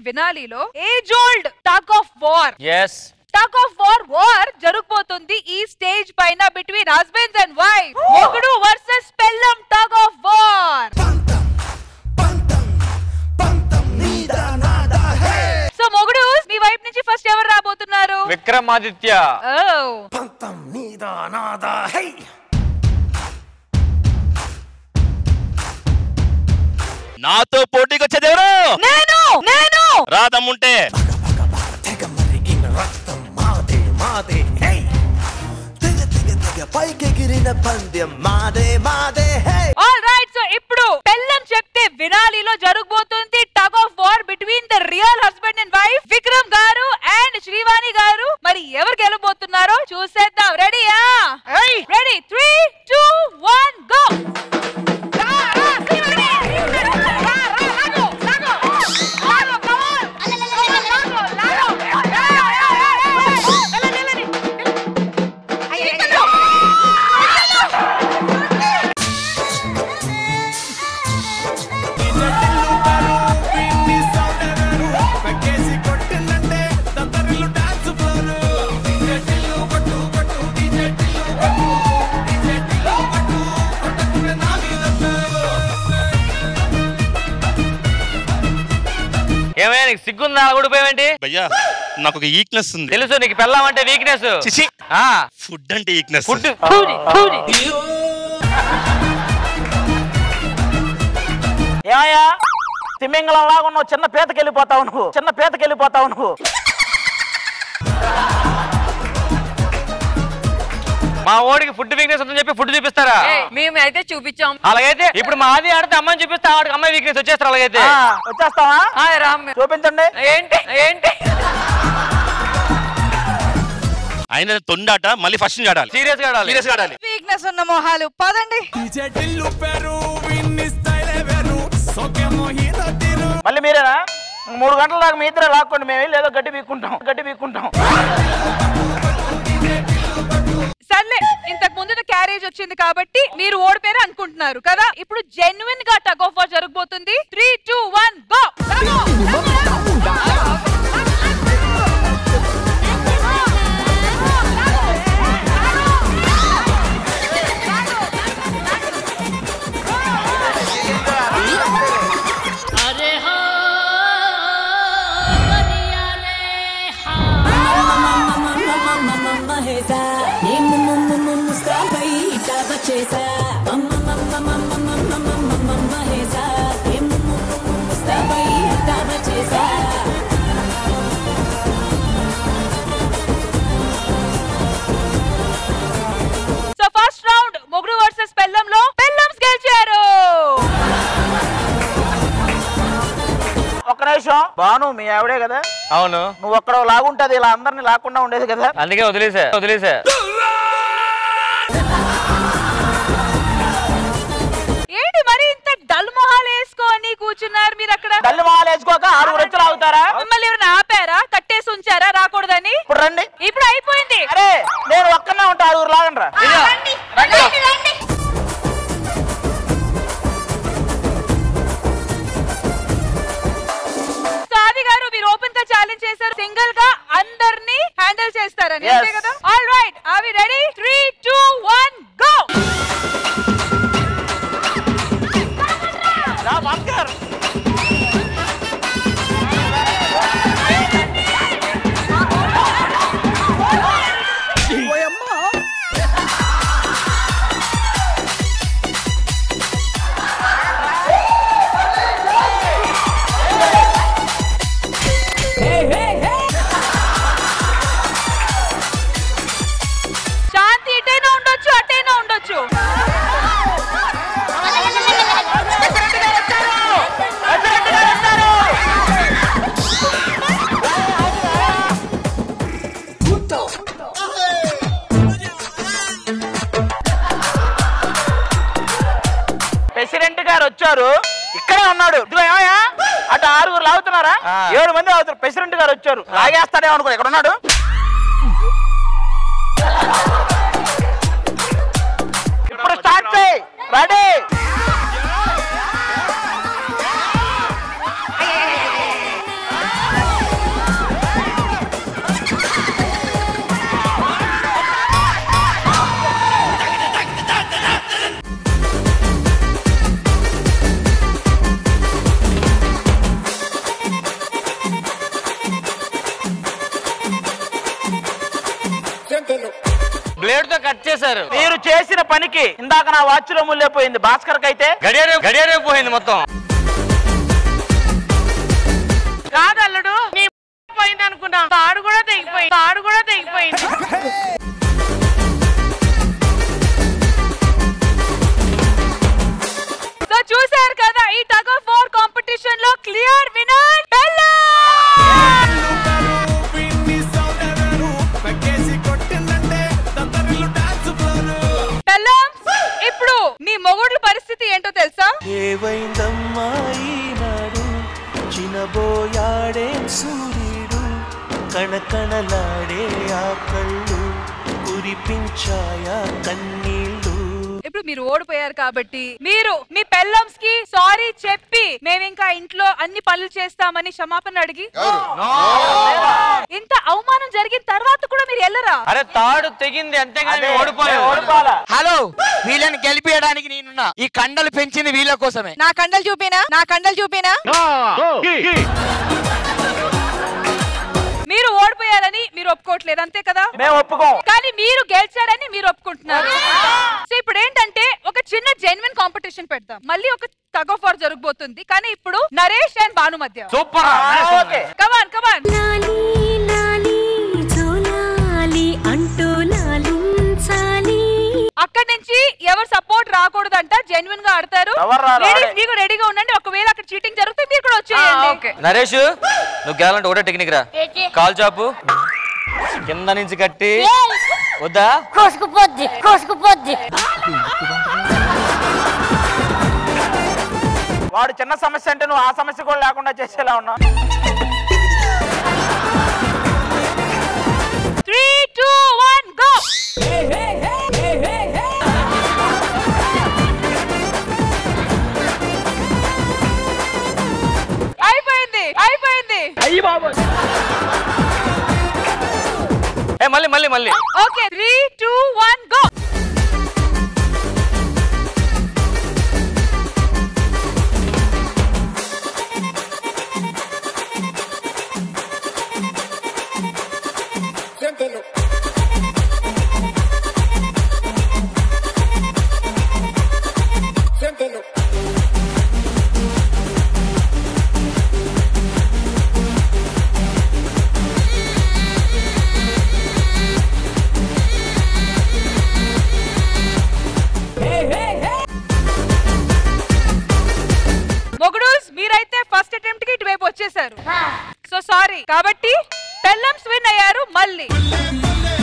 వినాలిలో age old tug of war yes tug of war war జరుగుపోతుంది ఈ stage పైన between husbands and wife మొగుడు versus పెళ్ళం tug of war so మొగుడు మీ వైపు నుంచి ఫస్ట్ ఎవరు రాబోతున్నారు విక్రమాదిత్య Oh. నాతో పోటీకి వచ్చేది ఎవరు నేను నేను రాదమ్ముంటే పైకెగిరిన పందెం మాదే మాదే హే ఆల్ రైట్ సో ఇప్పుడు పెళ్ళం చెప్తే వినాలిలో జరగబోతుంది tug of war between the real husband and wife Vikram గారు అండ్ శ్రీవాణి గారు మరి ఎవరు గెలబోతున్నారో చూసేద్దాం రెడీయా ready three two one go ఏమైనా నీకు సిగ్గుందా ఊడిపోయావేంటి భయ్యా నాకు ఒక ఈక్నెస్ ఉంది తెలుసు నీకు పెళ్ళాం అంటే వీక్నెస్ చిచి ఆ ఫుడ్ అంటే ఈక్నెస్ ఫుడ్ ఏమయ్యా తిమ్మింగళం లాగా ఉన్నావు చిన్న పీతకి వెళ్ళిపోతావు నువ్వు చిన్న పీతకి వెళ్ళిపోతావు నువ్వు మా ఓడికి ఫుడ్ వీక్నెస్ ఉందని చెప్పి ఫుడ్ చూపిస్తారా మేము అయితే చూపించాం అలాగైతే ఇప్పుడు మాది ఆడితే అమ్మాయిని చూపిస్తే ఆడికి అమ్మాయి వీక్నెస్ వచ్చేస్తారు అలాగైతే ఆ, వచ్చేస్తావా రామ్ చూపించండి ఏంటి ఏంటి ఆయన తొండాట మళ్ళీ ఫస్ట్ నుంచి ఆడాలి సీరియస్ గా ఆడాలి సీరియస్ గా ఆడాలి వీక్నెస్ ఉన్న మొహాలు పదండి మళ్ళీ మీరేనా మూడు గంటల దాకా మీ ఇద్దరే లాక్కోండి మేము వెళ్ళి ఏదో గడ్డి పీక్కుంటాం గడ్డి పీక్కుంటాం సర్లే ఇంతకు ముందు క్యారేజ్ వచ్చింది కాబట్టి మీరు ఓడిపోయారు అనుకుంటున్నారు కదా ఇప్పుడు జెన్యున్ గా టగ్ ఆఫ్ వార్ జరగబోతుంది three two one go so first round మొగుడు వర్సెస్ పెల్లంలో పెల్లమ్స్ గెలిచారు ఒక్క నిమిషం బాను మీ ఆవిడే కదా అవును నువ్వు ఒక్కడ లాగుంటది ఇలా అందరిని లాక్కుండా ఉండేది కదా అందుకే వదిలేసా వదిలేసా ఏంటి మరి ఇంత డల్ మొహాలు వేసుకొని కూర్చున్నారు మీరు అక్కడ తల్లి మాలు వేసుకోక ఆరుగురు వచ్చి లాగుతారా మిమ్మల్ని ఎవరైనా ఆపారా కట్టేసి ఉంచారా రాకూడదని ఇప్పుడు రండి ఇప్పుడు అయిపోయింది అరే నేను ఒక్కనే ఉంటా ఆరుగురు లాగండి సాది గారు మీరు ఓపెన్ గా ఛాలెంజ్ చేశారు సింగిల్ గా అందరినీ హ్యాండిల్ చేస్తారని Yes. అంతే కదా all right are we ready three two one go రా భాస్కర్ శాంతి ఇటైనా ఉండొచ్చు అటైనా ఉండొచ్చు ప్రెసిడెంట్ గారు వచ్చారు ఇక్కడే ఉన్నాడు ఇదిగో ఏమయ్యా అటు ఆరుగురు లాగుతున్నారా ఆ. ఏడు మంది లాగుతారు ప్రెసిడెంట్ గారు వచ్చారు లాగేస్తాడేమో అనుకో ఇక్కడ ఉన్నాడు ఇప్పుడు స్టార్ట్ చేయి రెడీ చేశారు మీరు చేసిన పనికి ఇందాక నా వాచ్ లో ముళ్ళైపోయింది భాస్కర్ అయితే గడియారం గడియారం పోయింది మొత్తం కాదల్లుడు నీ పోయింది అనుకున్నా తాడు కూడా తెగిపోయింది తాడు కూడా తెగిపోయింది సో చూసారు కదా ఈ టగ్ ఆఫ్ వార్ కాంపిటీషన్ లో క్లియర్ వినర్ ఇప్పుడు మీ మొగుడ్ల పరిస్థితి ఏంటో తెలుసా ఏవైందమ్మా ఈనాడు చినబోయాడే సూర్యుడు కణకణలాడే ఆ కళ్ళు కురిపించాయా కన్నీళ్ళు ఇప్పుడు మీరు ఓడిపోయారు కాబట్టి మీరు మీ పెల్లమ్స్ కి సారీ చెప్పి మేము ఇంకా ఇంట్లో అన్ని పనులు చేస్తామని క్షమాపణ అడిగి ఇంత అవమానం జరిగిన తర్వాత కూడా మీరు వెళ్ళరా అరే తాడు తెగింది అంతేగాని అదే, మేము ఓడిపోలేదు ఓడిపోవాలా హలో వీళ్ళని గెలిపియడానికి నేనున్నా ఈ కండలు పెంచింది వీళ్ళ కోసమే నా కండలు చూపినా నా కండలు చూపినా మీరు ఓడిపోయారని మీరు ఒప్పుకోవట్లేదు అంతే కదా మేము ఒప్పుకోం కానీ మీరు గెలిచారని మీరు ఒప్పుకుంటున్నారు సో ఇప్పుడు ఏంటంటే ఒక చిన్న జెన్యున్ కాంపిటీషన్ పెడదాం మళ్ళీ ఒక టగ్ ఆఫ్ వార్ జరగబోతుంది కానీ ఇప్పుడు నరేష్ అండ్ భాను మధ్య సూపర్ ఓకే కమాన్ కమాన్ లాలి లాలి జోలాలి అంటూ లాలించాలి అక్కడి నుంచి ఎవరు సపోర్ట్ రాకూడదంట జెన్యున్ గా ఆడతారు ఎవరు రారు? లేడీస్ ఆడే. మీకు రెడీగా ఉండండి ఒకవేళ అక్కడ చీటింగ్ జరిగితే మీరు కూడా వచ్చేయండి నరేష్ నువ్వు గెలాలంటే ఒకటే టెక్నిక్ రా కాల్ చాపు కింద నుంచి కట్టి వద్దా కోసుకుపోద్ది కోసుకుపోద్ది వాడు చిన్న సమస్య అంటే నువ్వు ఆ సమస్య కూడా లేకుండా చేసేలా ఉన్నావు త్రీ టూ వన్ గో అయిపోయింది అయిపోయింది ఏ మళ్ళీ మళ్ళీ మళ్ళీ okay three two one go మొగుడూస్ మీరైతే ఫస్ట్ అటెంప్ట్ కి ఇటువైపు వచ్చేసారు సో సారీ కాబట్టి పెల్లమ్స్ విన్ అయ్యారు మళ్ళీ